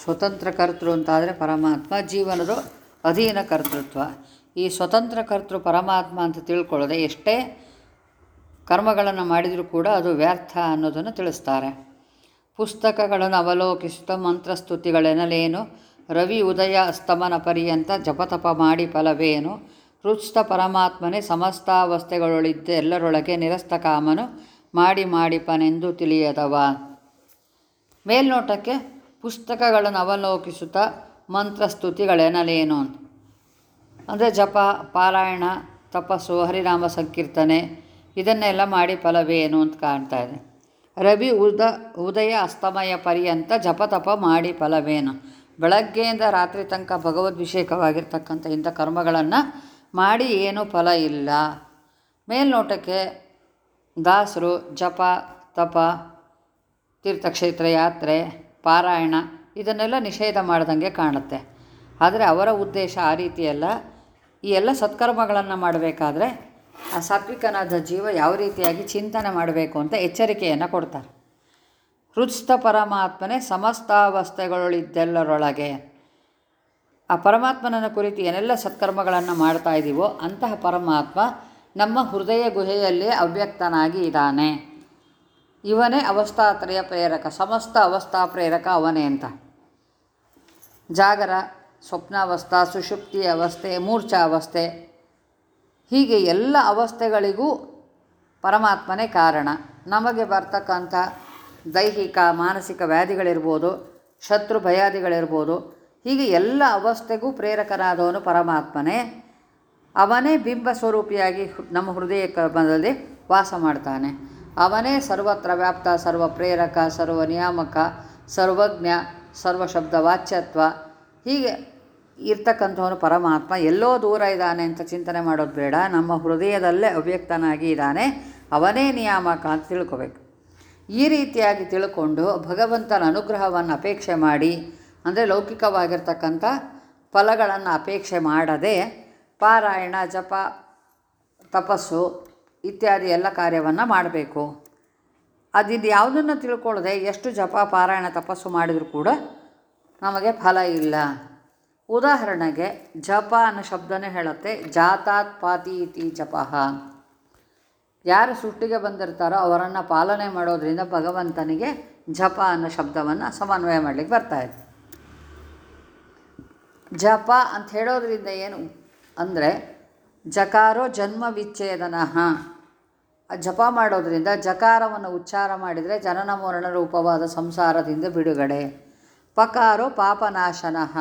ಸ್ವತಂತ್ರ ಕರ್ತೃ ಅಂತಾದರೆ ಪರಮಾತ್ಮ ಜೀವನದ ಅಧೀನ ಕರ್ತೃತ್ವ ಈ ಸ್ವತಂತ್ರ ಕರ್ತೃ ಪರಮಾತ್ಮ ಅಂತ ತಿಳ್ಕೊಳ್ಳದೆ ಎಷ್ಟೇ ಕರ್ಮಗಳನ್ನು ಮಾಡಿದರೂ ಕೂಡ ಅದು ವ್ಯರ್ಥ ಅನ್ನೋದನ್ನು ತಿಳಿಸ್ತಾರೆ ಪುಸ್ತಕಗಳನ್ನು ಅವಲೋಕಿಸುತ್ತಾ ಮಂತ್ರಸ್ತುತಿಗಳೆನಲೇನು ರವಿ ಉದಯ ಅಸ್ತಮನ ಪರ್ಯಂತ ಜಪತಪ ಮಾಡಿ ಫಲವೇನು ಹೃತ್ಸ್ಥ ಪರಮಾತ್ಮನೇ ಸಮಸ್ತಾವಸ್ಥೆಗಳೊಳಿದ್ದ ಎಲ್ಲರೊಳಗೆ ನಿರಸ್ತ ಕಾಮನು ಮಾಡಿ ಮಾಡಿಪನೆಂದು ತಿಳಿಯದವ ಮೇಲ್ನೋಟಕ್ಕೆ ಪುಸ್ತಕಗಳನ್ನು ಅವಲೋಕಿಸುತ್ತಾ ಮಂತ್ರಸ್ತುತಿಗಳೆನಲೇನು ಅಂತ ಅಂದರೆ ಜಪ ಪಾರಾಯಣ ತಪಸ್ಸು ಹರಿನಾಮ ಸಂಕೀರ್ತನೆ ಇದನ್ನೆಲ್ಲ ಮಾಡಿ ಫಲವೇನು ಅಂತ ಕಾಣ್ತಾ ಇದೆ ರವಿ ಉದ ಉದಯ ಅಸ್ತಮಯ ಪರ್ಯಂತ ಜಪ ತಪ ಮಾಡಿ ಫಲವೇನು ಬೆಳಗ್ಗೆಯಿಂದ ರಾತ್ರಿ ತನಕ ಭಗವದ್ಭಿಷೇಕವಾಗಿರ್ತಕ್ಕಂಥ ಇಂಥ ಕರ್ಮಗಳನ್ನು ಮಾಡಿ ಏನೂ ಫಲ ಇಲ್ಲ ಮೇಲ್ನೋಟಕ್ಕೆ ದಾಸರು ಜಪ ತಪ ತೀರ್ಥಕ್ಷೇತ್ರ ಯಾತ್ರೆ ಪಾರಾಯಣ ಇದನ್ನೆಲ್ಲ ನಿಷೇಧ ಮಾಡ್ದಂಗೆ ಕಾಣುತ್ತೆ ಆದರೆ ಅವರ ಉದ್ದೇಶ ಆ ರೀತಿಯಲ್ಲ ಈ ಎಲ್ಲ ಸತ್ಕರ್ಮಗಳನ್ನು ಮಾಡಬೇಕಾದ್ರೆ ಆ ಸಾತ್ವಿಕನಾದ ಜೀವ ಯಾವ ರೀತಿಯಾಗಿ ಚಿಂತನೆ ಮಾಡಬೇಕು ಅಂತ ಎಚ್ಚರಿಕೆಯನ್ನು ಕೊಡ್ತಾರೆ ಹೃತ್ಸ್ಥ ಪರಮಾತ್ಮನೇ ಸಮಸ್ತಾವಸ್ಥೆಗಳಿದ್ದೆಲ್ಲರೊಳಗೆ ಆ ಪರಮಾತ್ಮನನ್ನು ಕುರಿತು ಏನೆಲ್ಲ ಸತ್ಕರ್ಮಗಳನ್ನು ಮಾಡ್ತಾ ಇದ್ದೀವೋ ಅಂತಹ ಪರಮಾತ್ಮ ನಮ್ಮ ಹೃದಯ ಗುಹೆಯಲ್ಲಿ ಅವ್ಯಕ್ತನಾಗಿ ಇದ್ದಾನೆ ಇವನೇ ಅವಸ್ಥಾತ್ರಯ ಪ್ರೇರಕ ಸಮಸ್ತ ಅವಸ್ಥಾ ಪ್ರೇರಕ ಅವನೇ ಅಂತ ಜಾಗರ ಸ್ವಪ್ನಾವಸ್ಥಾ ಸುಷುಪ್ತಿ ಅವಸ್ಥೆ ಮೂರ್ಛಾ ಅವಸ್ಥೆ ಹೀಗೆ ಎಲ್ಲ ಅವಸ್ಥೆಗಳಿಗೂ ಪರಮಾತ್ಮನೇ ಕಾರಣ ನಮಗೆ ಬರ್ತಕ್ಕಂಥ ದೈಹಿಕ ಮಾನಸಿಕ ವ್ಯಾಧಿಗಳಿರ್ಬೋದು ಶತ್ರು ಭಯಾದಿಗಳಿರ್ಬೋದು ಹೀಗೆ ಎಲ್ಲ ಅವಸ್ಥೆಗೂ ಪ್ರೇರಕನಾದವನು ಪರಮಾತ್ಮನೇ ಅವನೇ ಬಿಂಬ ಸ್ವರೂಪಿಯಾಗಿ ಹೃ- ನಮ್ಮ ಹೃದಯ ಕರ್ಮದಲ್ಲಿ ವಾಸ ಮಾಡ್ತಾನೆ ಅವನೇ ಸರ್ವತ್ರ ವ್ಯಾಪ್ತ ಸರ್ವ ಪ್ರೇರಕ ಸರ್ವ ನಿಯಾಮಕ ಸರ್ವಜ್ಞ ಸರ್ವಶಬ್ದ ವಾಚ್ಯತ್ವ ಹೀಗೆ ಇರ್ತಕ್ಕಂಥವನು ಪರಮಾತ್ಮ ಎಲ್ಲೋ ದೂರ ಇದ್ದಾನೆ ಅಂತ ಚಿಂತನೆ ಮಾಡೋದು ಬೇಡ ನಮ್ಮ ಹೃದಯದಲ್ಲೇ ಅವ್ಯಕ್ತನಾಗಿ ಇದ್ದಾನೆ ಅವನೇ ನಿಯಾಮಕ ಅಂತ ತಿಳ್ಕೊಬೇಕು ಈ ರೀತಿಯಾಗಿ ತಿಳ್ಕೊಂಡು ಭಗವಂತನ ಅನುಗ್ರಹವನ್ನು ಅಪೇಕ್ಷೆ ಮಾಡಿ ಅಂದರೆ ಲೌಕಿಕವಾಗಿರ್ತಕ್ಕಂಥ ಫಲಗಳನ್ನು ಅಪೇಕ್ಷೆ ಮಾಡದೆ ಪಾರಾಯಣ ಜಪ ತಪಸ್ಸು ಇತ್ಯಾದಿ ಎಲ್ಲ ಕಾರ್ಯವನ್ನು ಮಾಡಬೇಕು ಅದಿದು ಯಾವುದನ್ನು ತಿಳ್ಕೊಳ್ಳದೆ ಎಷ್ಟು ಜಪ ಪಾರಾಯಣ ತಪಸ್ಸು ಮಾಡಿದರೂ ಕೂಡ ನಮಗೆ ಫಲ ಇಲ್ಲ ಉದಾಹರಣೆಗೆ ಜಪ ಅನ್ನೋ ಶಬ್ದನೇ ಹೇಳುತ್ತೆ ಜಾತಾತ್ ಪಾತಿ ಇತಿ ಜಪಃ ಯಾರು ಸೃಷ್ಟಿಗೆ ಬಂದಿರ್ತಾರೋ ಅವರನ್ನು ಪಾಲನೆ ಮಾಡೋದ್ರಿಂದ ಭಗವಂತನಿಗೆ ಜಪ ಅನ್ನೋ ಶಬ್ದವನ್ನು ಸಮನ್ವಯ ಮಾಡಲಿಕ್ಕೆ ಬರ್ತಾ ಇದೆ ಜಪ ಅಂತ ಹೇಳೋದ್ರಿಂದ ಏನು ಅಂದರೆ ಜಕಾರೋ ಜನ್ಮ ವಿಚ್ಛೇದನಃ ಆ ಜಪ ಮಾಡೋದ್ರಿಂದ ಜಕಾರವನ್ನು ಉಚ್ಚಾರ ಮಾಡಿದರೆ ಜನನ ಮರಣ ರೂಪವಾದ ಸಂಸಾರದಿಂದ ಬಿಡುಗಡೆ ಪಕಾರೋ ಪಾಪನಾಶನಃ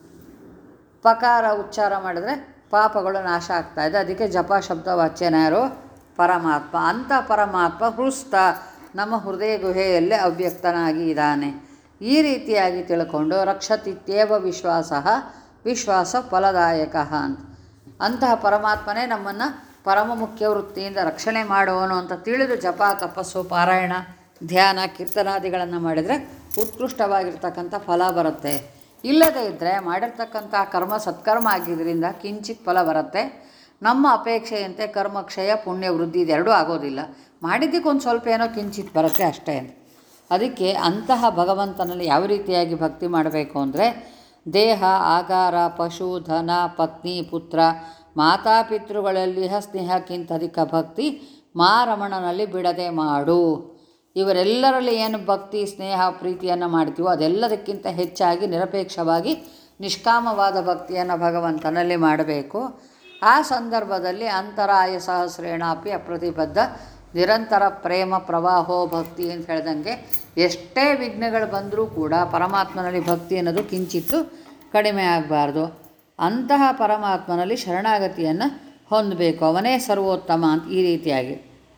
ಪಕಾರ ಉಚ್ಚಾರ ಮಾಡಿದರೆ ಪಾಪಗಳು ನಾಶ ಆಗ್ತಾ ಇದೆ ಅದಕ್ಕೆ ಜಪ ಶಬ್ದ ವಾಚ್ಯನ ಯಾರು ಪರಮಾತ್ಮ ಅಂಥ ಪರಮಾತ್ಮ ಹೃಸ್ತ ನಮ್ಮ ಹೃದಯ ಗುಹೆಯಲ್ಲೇ ಅವ್ಯಕ್ತನಾಗಿ ಇದ್ದಾನೆ ಈ ರೀತಿಯಾಗಿ ತಿಳ್ಕೊಂಡು ರಕ್ಷತಿತ್ಯೇವ ವಿಶ್ವಾಸ ವಿಶ್ವಾಸ ಫಲದಾಯಕ ಅಂತ ಅಂತಹ ಪರಮಾತ್ಮನೇ ನಮ್ಮನ್ನು ಪರಮ ಮುಖ್ಯ ವೃತ್ತಿಯಿಂದ ರಕ್ಷಣೆ ಮಾಡುವನು ಅಂತ ತಿಳಿದು ಜಪ ತಪಸ್ಸು ಪಾರಾಯಣ ಧ್ಯಾನ ಕೀರ್ತನಾದಿಗಳನ್ನು ಮಾಡಿದರೆ ಉತ್ಕೃಷ್ಟವಾಗಿರ್ತಕ್ಕಂಥ ಫಲ ಬರುತ್ತೆ ಇಲ್ಲದೇ ಇದ್ದರೆ ಮಾಡಿರ್ತಕ್ಕಂಥ ಕರ್ಮ ಸತ್ಕರ್ಮ ಆಗಿದ್ದರಿಂದ ಕಿಂಚಿತ್ ಫಲ ಬರುತ್ತೆ ನಮ್ಮ ಅಪೇಕ್ಷೆಯಂತೆ ಕರ್ಮಕ್ಷಯ ಪುಣ್ಯ ವೃದ್ಧಿ ಇದೆರಡೂ ಆಗೋದಿಲ್ಲ ಮಾಡಿದ್ದಕ್ಕೊಂದು ಸ್ವಲ್ಪ ಏನೋ ಕಿಂಚಿತ್ ಬರುತ್ತೆ ಅಷ್ಟೇ ಅದಕ್ಕೆ ಅಂತಹ ಭಗವಂತನಲ್ಲಿ ಯಾವ ರೀತಿಯಾಗಿ ಭಕ್ತಿ ಮಾಡಬೇಕು ಅಂದರೆ ದೇಹ ಆಗಾರ ಪಶು ಧನ ಪತ್ನಿ ಪುತ್ರ ಮಾತಾಪಿತೃಗಳಲ್ಲಿ ಸ್ನೇಹಕ್ಕಿಂತ ಅಧಿಕ ಭಕ್ತಿ ಮಾರಮಣನಲ್ಲಿ ಬಿಡದೆ ಮಾಡು ಇವರೆಲ್ಲರಲ್ಲಿ ಏನು ಭಕ್ತಿ ಸ್ನೇಹ ಪ್ರೀತಿಯನ್ನು ಮಾಡ್ತೀವೋ ಅದೆಲ್ಲದಕ್ಕಿಂತ ಹೆಚ್ಚಾಗಿ ನಿರಪೇಕ್ಷವಾಗಿ ನಿಷ್ಕಾಮವಾದ ಭಕ್ತಿಯನ್ನು ಭಗವಂತನಲ್ಲಿ ಮಾಡಬೇಕು ಆ ಸಂದರ್ಭದಲ್ಲಿ ಅಂತರಾಯ ಸಹಸ್ರೇಣಾಪಿ ಅಪ್ರತಿಬದ್ಧ ನಿರಂತರ ಪ್ರೇಮ ಪ್ರವಾಹೋ ಭಕ್ತಿ ಅಂತ ಹೇಳ್ದಂಗೆ ಎಷ್ಟೇ ವಿಘ್ನಗಳು ಬಂದರೂ ಕೂಡ ಪರಮಾತ್ಮನಲ್ಲಿ ಭಕ್ತಿ ಅನ್ನೋದು ಕಿಂಚಿತ್ತು ಕಡಿಮೆ ಆಗಬಾರ್ದು ಅಂತಹ ಪರಮಾತ್ಮನಲ್ಲಿ ಶರಣಾಗತಿಯನ್ನು ಹೊಂದಬೇಕು ಅವನೇ ಸರ್ವೋತ್ತಮ ಅಂತ ಈ ರೀತಿಯಾಗಿ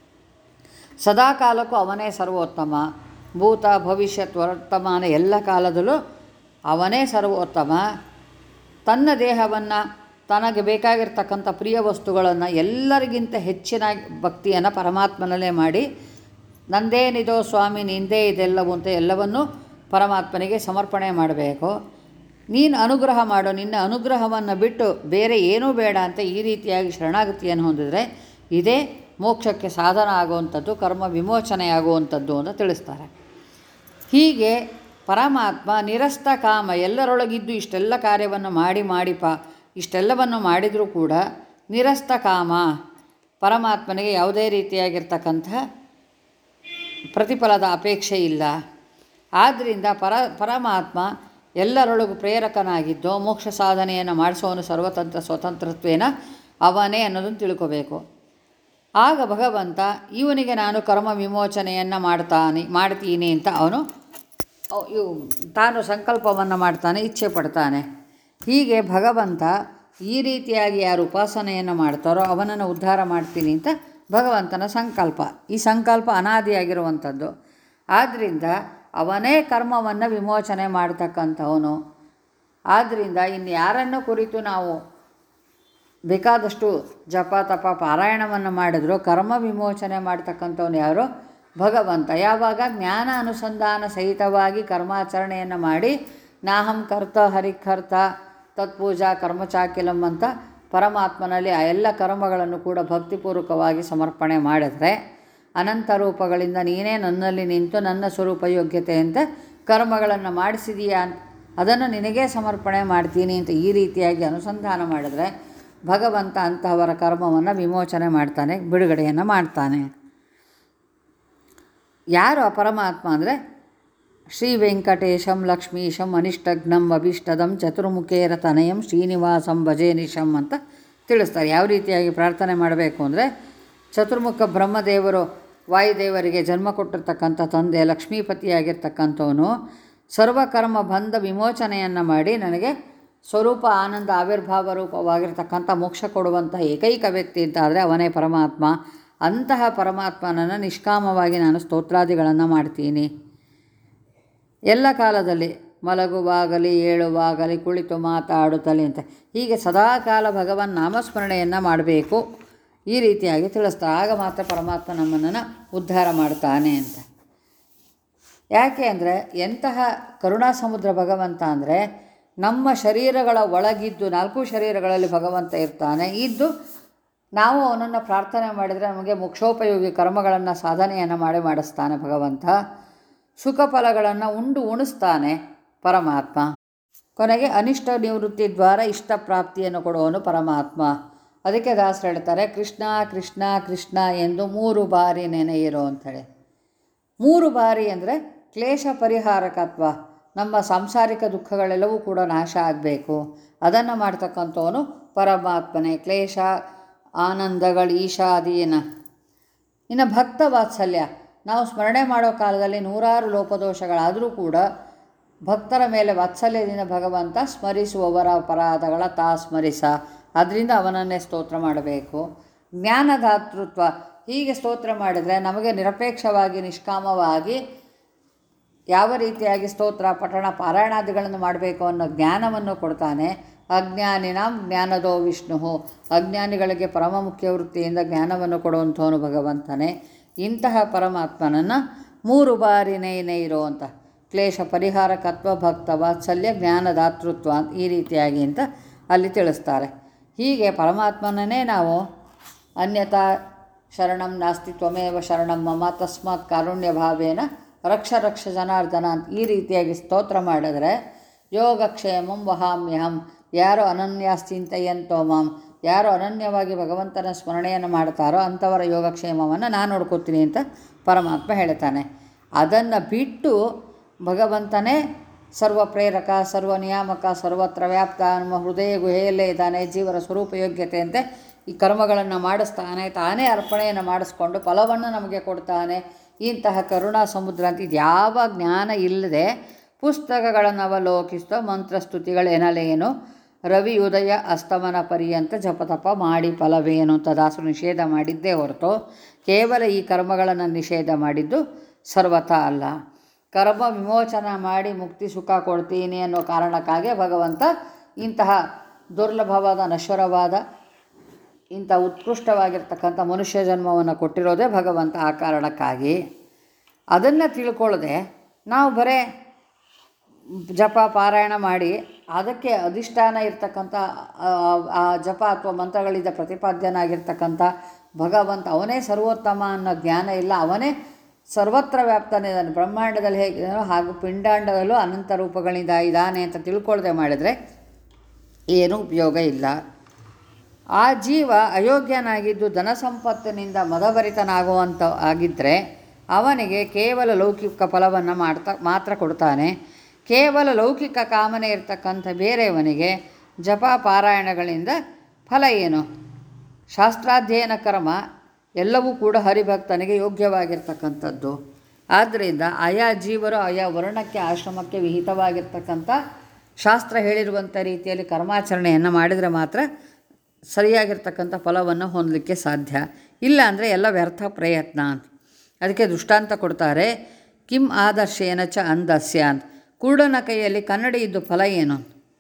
ಸದಾ ಕಾಲಕ್ಕೂ ಅವನೇ ಸರ್ವೋತ್ತಮ ಭೂತ ಭವಿಷ್ಯತ್ ವರ್ತಮಾನ ಎಲ್ಲ ಕಾಲದಲ್ಲೂ ಅವನೇ ಸರ್ವೋತ್ತಮ ತನ್ನ ದೇಹವನ್ನು ತನಗೆ ಬೇಕಾಗಿರ್ತಕ್ಕಂಥ ಪ್ರಿಯ ವಸ್ತುಗಳನ್ನು ಎಲ್ಲರಿಗಿಂತ ಹೆಚ್ಚಿನ ಭಕ್ತಿಯನ್ನು ಪರಮಾತ್ಮನಲ್ಲೇ ಮಾಡಿ ನಂದೇನಿದೋ ಸ್ವಾಮಿ ನಿಂದೇ ಇದೆಲ್ಲವೂ ಅಂತ ಎಲ್ಲವನ್ನೂ ಪರಮಾತ್ಮನಿಗೆ ಸಮರ್ಪಣೆ ಮಾಡಬೇಕು ನೀನು ಅನುಗ್ರಹ ಮಾಡು ನಿನ್ನ ಅನುಗ್ರಹವನ್ನು ಬಿಟ್ಟು ಬೇರೆ ಏನೂ ಬೇಡ ಅಂತ ಈ ರೀತಿಯಾಗಿ ಶರಣಾಗತಿಯನ್ನು ಹೊಂದಿದರೆ ಇದೇ ಮೋಕ್ಷಕ್ಕೆ ಸಾಧನ ಆಗುವಂಥದ್ದು ಕರ್ಮ ವಿಮೋಚನೆ ಆಗುವಂಥದ್ದು ಅಂತ ತಿಳಿಸ್ತಾರೆ ಹೀಗೆ ಪರಮಾತ್ಮ ನಿರಸ್ತ ಕಾಮ ಎಲ್ಲರೊಳಗಿದ್ದು ಇಷ್ಟೆಲ್ಲ ಕಾರ್ಯವನ್ನು ಮಾಡಿ ಮಾಡಿ ಪ ಇಷ್ಟೆಲ್ಲವನ್ನು ಮಾಡಿದರೂ ಕೂಡ ನಿರಸ್ತ ಕಾಮ ಪರಮಾತ್ಮನಿಗೆ ಯಾವುದೇ ರೀತಿಯಾಗಿರ್ತಕ್ಕಂಥ ಪ್ರತಿಫಲದ ಅಪೇಕ್ಷೆ ಇಲ್ಲ ಆದ್ದರಿಂದ ಪರ ಪರಮಾತ್ಮ ಎಲ್ಲರೊಳಗೂ ಪ್ರೇರಕನಾಗಿದ್ದು ಮೋಕ್ಷ ಸಾಧನೆಯನ್ನು ಮಾಡಿಸೋನು ಸರ್ವತಂತ್ರ ಸ್ವತಂತ್ರತ್ವೇನ ಅವನೇ ಅನ್ನೋದನ್ನು ತಿಳ್ಕೋಬೇಕು ಆಗ ಭಗವಂತ ಇವನಿಗೆ ನಾನು ಕರ್ಮ ವಿಮೋಚನೆಯನ್ನು ಮಾಡ್ತಾನೆ ಮಾಡ್ತೀನಿ ಅಂತ ಅವನು ಅವ್- ಇವ್ ತಾನು ಸಂಕಲ್ಪವನ್ನು ಮಾಡ್ತಾನೆ ಇಚ್ಛೆ ಪಡ್ತಾನೆ ಹೀಗೆ ಭಗವಂತ ಈ ರೀತಿಯಾಗಿ ಯಾರು ಉಪಾಸನೆಯನ್ನು ಮಾಡ್ತಾರೋ ಅವನನ್ನು ಉದ್ಧಾರ ಮಾಡ್ತೀನಿ ಅಂತ ಭಗವಂತನ ಸಂಕಲ್ಪ ಈ ಸಂಕಲ್ಪ ಅನಾದಿಯಾಗಿರುವಂಥದ್ದು ಆದ್ದರಿಂದ ಅವನೇ ಕರ್ಮವನ್ನು ವಿಮೋಚನೆ ಮಾಡ್ತಕ್ಕಂಥವನು ಆದ್ದರಿಂದ ಇನ್ನು ಯಾರನ್ನು ಕುರಿತು ನಾವು ಬೇಕಾದಷ್ಟು ಜಪ ತಪ ಪಾರಾಯಣವನ್ನು ಮಾಡಿದ್ರು ಕರ್ಮ ವಿಮೋಚನೆ ಮಾಡ್ತಕ್ಕಂಥವ್ನು ಯಾರು ಭಗವಂತ ಯಾವಾಗ ಜ್ಞಾನ ಅನುಸಂಧಾನ ಸಹಿತವಾಗಿ ಕರ್ಮಾಚರಣೆಯನ್ನು ಮಾಡಿ ನಾಹಂ ಕರ್ತ ಹರಿಕರ್ತ ತತ್ಪೂಜಾ ಕರ್ಮಚಾಕಿಲಂ ಅಂತ ಪರಮಾತ್ಮನಲ್ಲಿ ಆ ಎಲ್ಲ ಕರ್ಮಗಳನ್ನು ಕೂಡ ಭಕ್ತಿಪೂರ್ವಕವಾಗಿ ಸಮರ್ಪಣೆ ಮಾಡಿದರೆ ಅನಂತ ರೂಪಗಳಿಂದ ನೀನೇ ನನ್ನಲ್ಲಿ ನಿಂತು ನನ್ನ ಸ್ವರೂಪ ಯೋಗ್ಯತೆಯಂತ ಕರ್ಮಗಳನ್ನು ಮಾಡಿಸಿದೀಯಾ ಅಂತ ಅದನ್ನು ನಿನಗೇ ಸಮರ್ಪಣೆ ಮಾಡ್ತೀನಿ ಅಂತ ಈ ರೀತಿಯಾಗಿ ಅನುಸಂಧಾನ ಮಾಡಿದರೆ ಭಗವಂತ ಅಂತಹವರ ಕರ್ಮವನ್ನು ವಿಮೋಚನೆ ಮಾಡ್ತಾನೆ ಬಿಡುಗಡೆಯನ್ನು ಮಾಡ್ತಾನೆ ಯಾರು ಆ ಪರಮಾತ್ಮ ಅಂದರೆ ಶ್ರೀ ವೆಂಕಟೇಶಂ ಲಕ್ಷ್ಮೀಶಂ ಅನಿಷ್ಟಘ್ನಂ ಅಭೀಷ್ಟದಂ ಚತುರ್ಮುಖೇರ ತನಯಂ ಶ್ರೀನಿವಾಸಂ ಭಜೇನಿಶಂ ಅಂತ ತಿಳಿಸ್ತಾರೆ ಯಾವ ರೀತಿಯಾಗಿ ಪ್ರಾರ್ಥನೆ ಮಾಡಬೇಕು ಅಂದರೆ ಚತುರ್ಮುಖ ಬ್ರಹ್ಮದೇವರು ವಾಯುದೇವರಿಗೆ ಜನ್ಮ ಕೊಟ್ಟಿರ್ತಕ್ಕಂಥ ತಂದೆ ಲಕ್ಷ್ಮೀಪತಿಯಾಗಿರ್ತಕ್ಕಂಥವನು ಸರ್ವಕರ್ಮ ಬಂಧ ವಿಮೋಚನೆಯನ್ನು ಮಾಡಿ ನನಗೆ ಸ್ವರೂಪ ಆನಂದ ಆವಿರ್ಭಾವ ರೂಪವಾಗಿರ್ತಕ್ಕಂಥ ಮೋಕ್ಷ ಕೊಡುವಂಥ ಏಕೈಕ ವ್ಯಕ್ತಿ ಅಂತ ಆದರೆ ಅವನೇ ಪರಮಾತ್ಮ ಅಂತಹ ಪರಮಾತ್ಮನನ್ನು ನಿಷ್ಕಾಮವಾಗಿ ನಾನು ಸ್ತೋತ್ರಾದಿಗಳನ್ನು ಮಾಡ್ತೀನಿ ಎಲ್ಲ ಕಾಲದಲ್ಲಿ ಮಲಗುವಾಗಲಿ ಏಳುವಾಗಲಿ ಕುಳಿತು ಮಾತಾಡುತ್ತಲೇ ಅಂತ ಹೀಗೆ ಸದಾಕಾಲ ಭಗವನ್ ನಾಮಸ್ಮರಣೆಯನ್ನು ಮಾಡಬೇಕು ಈ ರೀತಿಯಾಗಿ ತಿಳಿಸ್ತಾರೆ ಆಗ ಮಾತ್ರ ಪರಮಾತ್ಮ ನಮ್ಮನ್ನು ಉದ್ಧಾರ ಮಾಡ್ತಾನೆ ಅಂತ ಯಾಕೆ ಅಂದರೆ ಎಂತಹ ಕರುಣಾ ಸಮುದ್ರ ಭಗವಂತ ಅಂದರೆ ನಮ್ಮ ಶರೀರಗಳ ಒಳಗಿದ್ದು ನಾಲ್ಕು ಶರೀರಗಳಲ್ಲಿ ಭಗವಂತ ಇರ್ತಾನೆ ಇದ್ದು ನಾವು ಅವನನ್ನು ಪ್ರಾರ್ಥನೆ ಮಾಡಿದರೆ ನಮಗೆ ಮೋಕ್ಷೋಪಯೋಗಿ ಕರ್ಮಗಳನ್ನು ಸಾಧನೆಯನ್ನು ಮಾಡಿ ಮಾಡಿಸ್ತಾನೆ ಭಗವಂತ ಸುಖ ಫಲಗಳನ್ನು ಉಂಡು ಉಣಿಸ್ತಾನೆ ಪರಮಾತ್ಮ ಕೊನೆಗೆ ಅನಿಷ್ಟ ನಿವೃತ್ತಿ ದ್ವಾರ ಇಷ್ಟ ಪ್ರಾಪ್ತಿಯನ್ನು ಕೊಡುವವನು ಪರಮಾತ್ಮ ಅದಕ್ಕೆ ದಾಸರು ಹೇಳ್ತಾರೆ ಕೃಷ್ಣ ಕೃಷ್ಣ ಕೃಷ್ಣ ಎಂದು ಮೂರು ಬಾರಿ ನೆನೆಯಿರೋ ಅಂಥೇಳಿ ಮೂರು ಬಾರಿ ಅಂದರೆ ಕ್ಲೇಶ ಪರಿಹಾರಕತ್ವ ನಮ್ಮ ಸಾಂಸಾರಿಕ ದುಃಖಗಳೆಲ್ಲವೂ ಕೂಡ ನಾಶ ಆಗಬೇಕು ಅದನ್ನು ಮಾಡ್ತಕ್ಕಂಥವನು ಪರಮಾತ್ಮನೇ ಕ್ಲೇಶ ಆನಂದಗಳು ಈಶಾದೀನ ಇನ್ನು ಭಕ್ತ ವಾತ್ಸಲ್ಯ ನಾವು ಸ್ಮರಣೆ ಮಾಡೋ ಕಾಲದಲ್ಲಿ ನೂರಾರು ಲೋಪದೋಷಗಳಾದರೂ ಕೂಡ ಭಕ್ತರ ಮೇಲೆ ವಾತ್ಸಲ್ಯದಿಂದ ಭಗವಂತ ಸ್ಮರಿಸುವವರ ಅಪರಾಧಗಳ ತಾ ಸ್ಮರಿಸ ಅದರಿಂದ ಅವನನ್ನೇ ಸ್ತೋತ್ರ ಮಾಡಬೇಕು ಜ್ಞಾನದಾತೃತ್ವ ಹೀಗೆ ಸ್ತೋತ್ರ ಮಾಡಿದರೆ ನಮಗೆ ನಿರಪೇಕ್ಷವಾಗಿ ನಿಷ್ಕಾಮವಾಗಿ ಯಾವ ರೀತಿಯಾಗಿ ಸ್ತೋತ್ರ ಪಠಣ ಪಾರಾಯಣಾದಿಗಳನ್ನು ಮಾಡಬೇಕು ಅನ್ನೋ ಜ್ಞಾನವನ್ನು ಕೊಡ್ತಾನೆ ಅಜ್ಞಾನಿನಾಂ ಜ್ಞಾನದೋ ವಿಷ್ಣು ಅಜ್ಞಾನಿಗಳಿಗೆ ಪರಮ ಮುಖ್ಯ ವೃತ್ತಿಯಿಂದ ಜ್ಞಾನವನ್ನು ಕೊಡುವಂಥವನು ಭಗವಂತನೇ ಇಂತಹ ಪರಮಾತ್ಮನನ್ನು ಮೂರು ಬಾರಿ ನೈನೇ ಇರುವಂಥ ಕ್ಲೇಶ ಪರಿಹಾರಕತ್ವ ಭಕ್ತ ವಾತ್ಸಲ್ಯ ಜ್ಞಾನದಾತೃತ್ವ ಈ ರೀತಿಯಾಗಿ ಅಂತ ಅಲ್ಲಿ ತಿಳಿಸ್ತಾರೆ ಹೀಗೆ ಪರಮಾತ್ಮನನ್ನೇ ನಾವು ಅನ್ಯತಾ ಶರಣಂ ನಾಸ್ತಿ ತ್ವಮೇವ ಶರಣಂ ಮಮ ತಸ್ಮಾತ್ ಕಾರುಣ್ಯ ಭಾವೇನ ರಕ್ಷ ರಕ್ಷ ಜನಾರ್ದನ ಅಂತ ಈ ರೀತಿಯಾಗಿ ಸ್ತೋತ್ರ ಮಾಡಿದ್ರೆ ಯೋಗಕ್ಷೇಮಂ ವಹಾಮ್ಯಹಂ ಯಾರು ಅನನ್ಯಾಸ್ತಿಂತಯ್ಯಂತೋ ಮಾಂ ಯಾರು ಅನನ್ಯವಾಗಿ ಭಗವಂತನ ಸ್ಮರಣೆಯನ್ನು ಮಾಡ್ತಾರೋ ಅಂಥವರ ಯೋಗಕ್ಷೇಮವನ್ನು ನಾನು ನೋಡ್ಕೋತೀನಿ ಅಂತ ಪರಮಾತ್ಮ ಹೇಳ್ತಾನೆ ಅದನ್ನು ಬಿಟ್ಟು ಭಗವಂತನೇ ಸರ್ವ ಪ್ರೇರಕ ಸರ್ವ ನಿಯಾಮಕ ಸರ್ವತ್ರ ವ್ಯಾಪ್ತ ನಮ್ಮ ಹೃದಯ ಗುಹೆಯಲ್ಲೇ ಇದ್ದಾನೆ ಜೀವರ ಸ್ವರೂಪ ಯೋಗ್ಯತೆಯಂತೆ ಈ ಕರ್ಮಗಳನ್ನು ಮಾಡಿಸ್ತಾನೆ ತಾನೇ ಅರ್ಪಣೆಯನ್ನು ಮಾಡಿಸ್ಕೊಂಡು ಫಲವನ್ನು ನಮಗೆ ಕೊಡ್ತಾನೆ ಇಂತಹ ಕರುಣಾ ಸಮುದ್ರ ಅಂತ ಇದು ಯಾವ ಜ್ಞಾನ ಇಲ್ಲದೆ ಪುಸ್ತಕಗಳನ್ನು ಅವಲೋಕಿಸ್ತಾ ಮಂತ್ರಸ್ತುತಿಗಳೇನಲೇನು ರವಿ ಉದಯ ಅಸ್ತಮನ ಪರ್ಯಂತ ಜಪತಪ ಮಾಡಿ ಫಲವೇನು ಅಂತ ದಾಸರು ನಿಷೇಧ ಮಾಡಿದ್ದೇ ಹೊರತು ಕೇವಲ ಈ ಕರ್ಮಗಳನ್ನು ನಿಷೇಧ ಮಾಡಿದ್ದು ಸರ್ವತಾ ಅಲ್ಲ ಕರ್ಮ ವಿಮೋಚನ ಮಾಡಿ ಮುಕ್ತಿ ಸುಖ ಕೊಡ್ತೀನಿ ಅನ್ನೋ ಕಾರಣಕ್ಕಾಗಿ ಭಗವಂತ ಇಂತಹ ದುರ್ಲಭವಾದ ನಶ್ವರವಾದ ಇಂಥ ಉತ್ಕೃಷ್ಟವಾಗಿರ್ತಕ್ಕಂಥ ಮನುಷ್ಯ ಜನ್ಮವನ್ನು ಕೊಟ್ಟಿರೋದೇ ಭಗವಂತ ಆ ಕಾರಣಕ್ಕಾಗಿ ಅದನ್ನು ತಿಳ್ಕೊಳ್ಳದೆ ನಾವು ಬರೇ ಜಪ ಪಾರಾಯಣ ಮಾಡಿ ಅದಕ್ಕೆ ಅಧಿಷ್ಠಾನ ಇರ್ತಕ್ಕಂಥ ಆ- ಆ ಜಪ ಅಥವಾ ಮಂತ್ರಗಳಿಂದ ಪ್ರತಿಪಾದ್ಯನಾಗಿರ್ತಕ್ಕಂಥ ಭಗವಂತ ಅವನೇ ಸರ್ವೋತ್ತಮ ಅನ್ನೋ ಜ್ಞಾನ ಇಲ್ಲ ಅವನೇ ಸರ್ವತ್ರ ವ್ಯಾಪ್ತನಿದ್ದಾನೆ ಬ್ರಹ್ಮಾಂಡದಲ್ಲಿ ಹೇಗಿದ್ದಾನೋ ಹಾಗೂ ಪಿಂಡಾಂಡದಲ್ಲೂ ಅನಂತ ರೂಪಗಳಿಂದ ಇದ್ದಾನೆ ಅಂತ ತಿಳ್ಕೊಳ್ಳದೆ ಮಾಡಿದರೆ ಏನೂ ಉಪಯೋಗ ಇಲ್ಲ ಆ ಜೀವ ಅಯೋಗ್ಯನಾಗಿದ್ದು ಧನ ಸಂಪತ್ತಿನಿಂದ ಮದಭರಿತನಾಗುವಂಥ ಆಗಿದ್ದರೆ ಅವನಿಗೆ ಕೇವಲ ಲೌಕಿಕ ಫಲವನ್ನು ಮಾಡ್ತಾ ಮಾತ್ರ ಕೊಡ್ತಾನೆ ಕೇವಲ ಲೌಕಿಕ ಕಾಮನೆ ಇರ್ತಕ್ಕಂಥ ಬೇರೆಯವನಿಗೆ ಜಪ ಪಾರಾಯಣಗಳಿಂದ ಫಲ ಏನು ಶಾಸ್ತ್ರಾಧ್ಯಯನ ಕರ್ಮ ಎಲ್ಲವೂ ಕೂಡ ಹರಿಭಕ್ತನಿಗೆ ಯೋಗ್ಯವಾಗಿರ್ತಕ್ಕಂಥದ್ದು ಆದ್ದರಿಂದ ಆಯಾ ಜೀವರು ಆಯಾ ವರ್ಣಕ್ಕೆ ಆಶ್ರಮಕ್ಕೆ ವಿಹಿತವಾಗಿರ್ತಕ್ಕಂಥ ಶಾಸ್ತ್ರ ಹೇಳಿರುವಂಥ ರೀತಿಯಲ್ಲಿ ಕರ್ಮಾಚರಣೆಯನ್ನು ಮಾಡಿದರೆ ಮಾತ್ರ ಸರಿಯಾಗಿರ್ತಕ್ಕಂಥ ಫಲವನ್ನು ಹೊಂದಲಿಕ್ಕೆ ಸಾಧ್ಯ ಇಲ್ಲ ಅಂದರೆ ಎಲ್ಲ ವ್ಯರ್ಥ ಪ್ರಯತ್ನ ಅಂತ ಅದಕ್ಕೆ ದೃಷ್ಟಾಂತ ಕೊಡ್ತಾರೆ ಕಿಂ ಆದರ್ಶೇನ ಚ ಅಂದಸ್ಯ ಅಂತ ಕುರುಡನ ಕೈಯಲ್ಲಿ ಕನ್ನಡಿ ಇದ್ದು ಫಲ ಏನು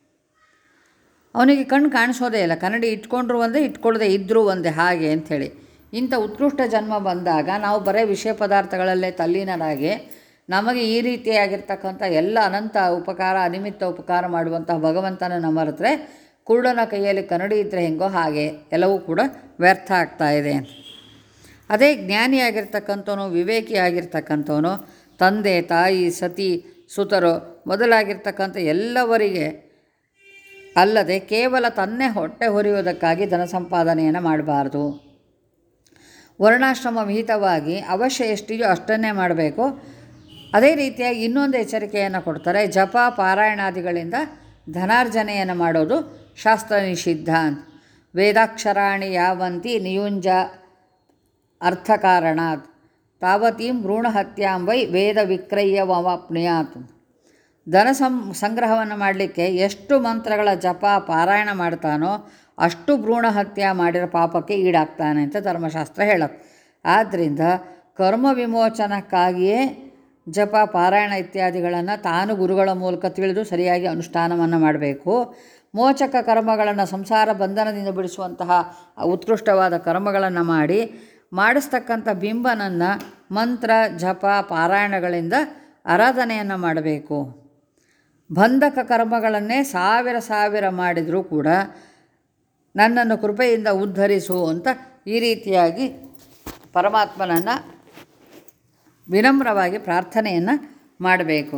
ಅವನಿಗೆ ಕಣ್ಣು ಕಾಣಿಸೋದೇ ಇಲ್ಲ ಕನ್ನಡಿ ಇಟ್ಕೊಂಡ್ರು ಒಂದೇ ಇಟ್ಕೊಳ್ಳದೆ ಇದ್ದರೂ ಒಂದೇ ಹಾಗೆ ಅಂಥೇಳಿ ಇಂಥ ಉತ್ಕೃಷ್ಟ ಜನ್ಮ ಬಂದಾಗ ನಾವು ಬರೀ ವಿಷಯ ಪದಾರ್ಥಗಳಲ್ಲೇ ತಲ್ಲೀನರಾಗಿ ನಮಗೆ ಈ ರೀತಿಯಾಗಿರ್ತಕ್ಕಂಥ ಎಲ್ಲ ಅನಂತ ಉಪಕಾರ ಅನಿಮಿತ್ತ ಉಪಕಾರ ಮಾಡುವಂತಹ ಭಗವಂತನ ಮರೆತರೆ ಕುರುಡನ ಕೈಯಲ್ಲಿ ಕನ್ನಡಿ ಇದ್ದರೆ ಹೆಂಗೋ ಹಾಗೆ ಎಲ್ಲವೂ ಕೂಡ ವ್ಯರ್ಥ ಆಗ್ತಾ ಇದೆ ಅದೇ ಜ್ಞಾನಿಯಾಗಿರ್ತಕ್ಕಂಥವನು ವಿವೇಕಿಯಾಗಿರ್ತಕ್ಕಂಥವನು ತಂದೆ ತಾಯಿ ಸತಿ ಸುತರು ಮೊದಲಾಗಿರ್ತಕ್ಕಂಥ ಎಲ್ಲವರಿಗೆ ಅಲ್ಲದೆ ಕೇವಲ ತನ್ನೇ ಹೊಟ್ಟೆ ಹೊರೆಯುವುದಕ್ಕಾಗಿ ಧನ ಸಂಪಾದನೆಯನ್ನು ಮಾಡಬಾರ್ದು ವರ್ಣಾಶ್ರಮ ವಿಹಿತವಾಗಿ ಅವಶ್ಯ ಎಷ್ಟಿದೆಯೋ ಅಷ್ಟನ್ನೇ ಮಾಡಬೇಕು ಅದೇ ರೀತಿಯಾಗಿ ಇನ್ನೊಂದು ಎಚ್ಚರಿಕೆಯನ್ನು ಕೊಡ್ತಾರೆ ಜಪ ಪಾರಾಯಣಾದಿಗಳಿಂದ ಧನಾರ್ಜನೆಯನ್ನು ಮಾಡೋದು ಶಾಸ್ತ್ರ ನಿಷಿದ್ಧ ಅಂತ ವೇದಾಕ್ಷರಾಣಿ ಯಾವಂತಿ ನಿಯುಂಜ ಅರ್ಥಕಾರಣಾತ್ ತಾವತೀಂ ಭ್ರೂಣಹತ್ಯಾಂ ವೈ ವೇದ ವಿಕ್ರಯವಾಪ್ನುಯಾತ್ ಧನ ಸಂ ಸಂಗ್ರಹವನ್ನು ಮಾಡಲಿಕ್ಕೆ ಎಷ್ಟು ಮಂತ್ರಗಳ ಜಪ ಪಾರಾಯಣ ಮಾಡ್ತಾನೋ ಅಷ್ಟು ಭ್ರೂಣ ಹತ್ಯೆ ಮಾಡಿರೋ ಪಾಪಕ್ಕೆ ಈಡಾಗ್ತಾನೆ ಅಂತ ಧರ್ಮಶಾಸ್ತ್ರ ಹೇಳುತ್ತೆ ಆದ್ದರಿಂದ ಕರ್ಮ ವಿಮೋಚನಕ್ಕಾಗಿಯೇ ಜಪ ಪಾರಾಯಣ ಇತ್ಯಾದಿಗಳನ್ನು ತಾನು ಗುರುಗಳ ಮೂಲಕ ತಿಳಿದು ಸರಿಯಾಗಿ ಅನುಷ್ಠಾನವನ್ನು ಮಾಡಬೇಕು ಮೋಚಕ ಕರ್ಮಗಳನ್ನು ಸಂಸಾರ ಬಂಧನದಿಂದ ಬಿಡಿಸುವಂತಹ ಉತ್ಕೃಷ್ಟವಾದ ಕರ್ಮಗಳನ್ನು ಮಾಡಿ ಮಾಡಿಸ್ತಕ್ಕಂಥ ಬಿಂಬನನ್ನು ಮಂತ್ರ ಜಪ ಪಾರಾಯಣಗಳಿಂದ ಆರಾಧನೆಯನ್ನು ಮಾಡಬೇಕು ಬಂಧಕ ಕರ್ಮಗಳನ್ನೇ ಸಾವಿರ ಸಾವಿರ ಮಾಡಿದರೂ ಕೂಡ ನನ್ನನ್ನು ಕೃಪೆಯಿಂದ ಉದ್ಧರಿಸು ಅಂತ ಈ ರೀತಿಯಾಗಿ ಪರಮಾತ್ಮನನ್ನು ವಿನಮ್ರವಾಗಿ ಪ್ರಾರ್ಥನೆಯನ್ನು ಮಾಡಬೇಕು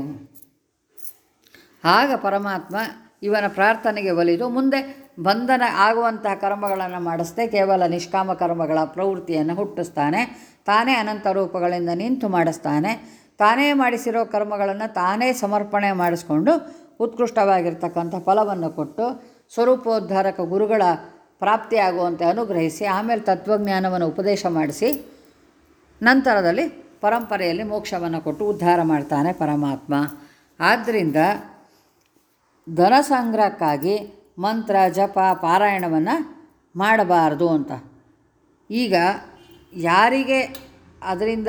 ಆಗ ಪರಮಾತ್ಮ ಇವನ ಪ್ರಾರ್ಥನೆಗೆ ಒಲಿದು ಮುಂದೆ ಬಂಧನ ಆಗುವಂತಹ ಕರ್ಮಗಳನ್ನು ಮಾಡಿಸ್ದೆ ಕೇವಲ ನಿಷ್ಕಾಮ ಕರ್ಮಗಳ ಪ್ರವೃತ್ತಿಯನ್ನು ಹುಟ್ಟಿಸ್ತಾನೆ ತಾನೇ ಅನಂತ ರೂಪಗಳಿಂದ ನಿಂತು ಮಾಡಿಸ್ತಾನೆ ತಾನೇ ಮಾಡಿಸಿರೋ ಕರ್ಮಗಳನ್ನು ತಾನೇ ಸಮರ್ಪಣೆ ಮಾಡಿಸ್ಕೊಂಡು ಉತ್ಕೃಷ್ಟವಾಗಿರ್ತಕ್ಕಂಥ ಫಲವನ್ನು ಕೊಟ್ಟು ಸ್ವರೂಪೋದ್ಧಾರಕ ಗುರುಗಳ ಪ್ರಾಪ್ತಿಯಾಗುವಂತೆ ಅನುಗ್ರಹಿಸಿ ಆಮೇಲೆ ತತ್ವಜ್ಞಾನವನ್ನು ಉಪದೇಶ ಮಾಡಿಸಿ ನಂತರದಲ್ಲಿ ಪರಂಪರೆಯಲ್ಲಿ ಮೋಕ್ಷವನ್ನು ಕೊಟ್ಟು ಉದ್ಧಾರ ಮಾಡ್ತಾನೆ ಪರಮಾತ್ಮ ಆದ್ದರಿಂದ ಧನ ಸಂಗ್ರಹಕ್ಕಾಗಿ ಮಂತ್ರ ಜಪ ಪಾರಾಯಣವನ್ನು ಮಾಡಬಾರ್ದು ಅಂತ ಈಗ ಯಾರಿಗೆ ಅದರಿಂದ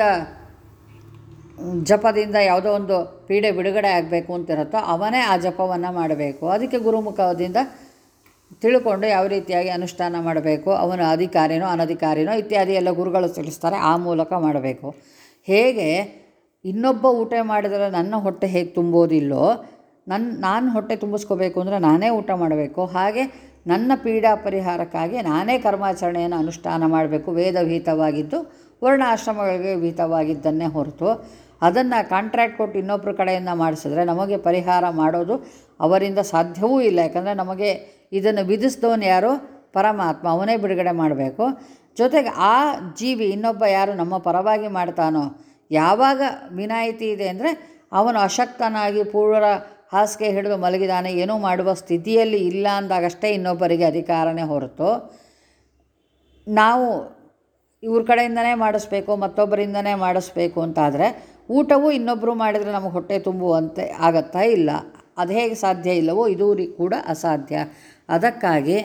ಜಪದಿಂದ ಯಾವುದೋ ಒಂದು ಪೀಡೆ ಬಿಡುಗಡೆ ಆಗಬೇಕು ಅಂತಿರುತ್ತೋ ಅವನೇ ಆ ಜಪವನ್ನು ಮಾಡಬೇಕು ಅದಕ್ಕೆ ಗುರುಮುಖದಿಂದ ತಿಳ್ಕೊಂಡು ಯಾವ ರೀತಿಯಾಗಿ ಅನುಷ್ಠಾನ ಮಾಡಬೇಕು ಅವನ ಅಧಿಕಾರಿನೋ ಅನಧಿಕಾರಿನೋ ಇತ್ಯಾದಿ ಎಲ್ಲ ಗುರುಗಳು ತಿಳಿಸ್ತಾರೆ ಆ ಮೂಲಕ ಮಾಡಬೇಕು ಹೇಗೆ ಇನ್ನೊಬ್ಬ ಊಟ ಮಾಡಿದರೆ ನನ್ನ ಹೊಟ್ಟೆ ಹೇಗೆ ತುಂಬೋದಿಲ್ಲೋ ನನ್ನ ನಾನು ಹೊಟ್ಟೆ ತುಂಬಿಸ್ಕೋಬೇಕು ಅಂದರೆ ನಾನೇ ಊಟ ಮಾಡಬೇಕು ಹಾಗೆ ನನ್ನ ಪೀಡಾ ಪರಿಹಾರಕ್ಕಾಗಿ ನಾನೇ ಕರ್ಮಾಚರಣೆಯನ್ನು ಅನುಷ್ಠಾನ ಮಾಡಬೇಕು ವೇದ ವಿಹಿತವಾಗಿದ್ದು ವರ್ಣ ಆಶ್ರಮಗಳಿಗೆ ವಿಹಿತವಾಗಿದ್ದನ್ನೇ ಹೊರತು ಅದನ್ನು ಕಾಂಟ್ರ್ಯಾಕ್ಟ್ ಕೊಟ್ಟು ಇನ್ನೊಬ್ಬರ ಕಡೆಯಿಂದ ಮಾಡಿಸಿದ್ರೆ ನಮಗೆ ಪರಿಹಾರ ಮಾಡೋದು ಅವರಿಂದ ಸಾಧ್ಯವೂ ಇಲ್ಲ ಯಾಕಂದರೆ ನಮಗೆ ಇದನ್ನು ವಿಧಿಸಿದವನು ಯಾರು ಪರಮಾತ್ಮ ಅವನೇ ಬಿಡುಗಡೆ ಮಾಡಬೇಕು ಜೊತೆಗೆ ಆ ಜೀವಿ ಇನ್ನೊಬ್ಬ ಯಾರು ನಮ್ಮ ಪರವಾಗಿ ಮಾಡ್ತಾನೋ ಯಾವಾಗ ವಿನಾಯಿತಿ ಇದೆ ಅಂದರೆ ಅವನು ಅಶಕ್ತನಾಗಿ ಪೂರ್ವರ ಹಾಸಿಗೆ ಹಿಡಿದು ಮಲಗಿದಾನೆ ಏನೂ ಮಾಡುವ ಸ್ಥಿತಿಯಲ್ಲಿ ಇಲ್ಲ ಅಂದಾಗಷ್ಟೇ ಇನ್ನೊಬ್ಬರಿಗೆ ಅಧಿಕಾರನೇ ಹೊರತು ನಾವು ಇವ್ರ ಕಡೆಯಿಂದನೇ ಮಾಡಿಸ್ಬೇಕು ಮತ್ತೊಬ್ಬರಿಂದನೇ ಮಾಡಿಸ್ಬೇಕು ಅಂತಾದರೆ ಊಟವೂ ಇನ್ನೊಬ್ಬರು ಮಾಡಿದರೆ ನಮಗೆ ಹೊಟ್ಟೆ ತುಂಬುವಂತೆ ಆಗತ್ತಾ ಇಲ್ಲ ಅದು ಹೇಗೆ ಸಾಧ್ಯ ಇಲ್ಲವೋ ಇದು ರೀ ಕೂಡ ಅಸಾಧ್ಯ ಅದಕ್ಕಾಗಿ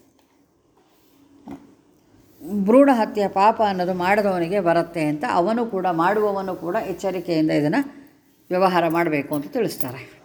ಭ್ರೂಣ ಹತ್ಯೆ ಪಾಪ ಅನ್ನೋದು ಮಾಡಿದವನಿಗೆ ಬರುತ್ತೆ ಅಂತ ಅವನು ಕೂಡ ಮಾಡುವವನು ಕೂಡ ಎಚ್ಚರಿಕೆಯಿಂದ ಇದನ್ನು ವ್ಯವಹಾರ ಮಾಡಬೇಕು ಅಂತ ತಿಳಿಸ್ತಾರೆ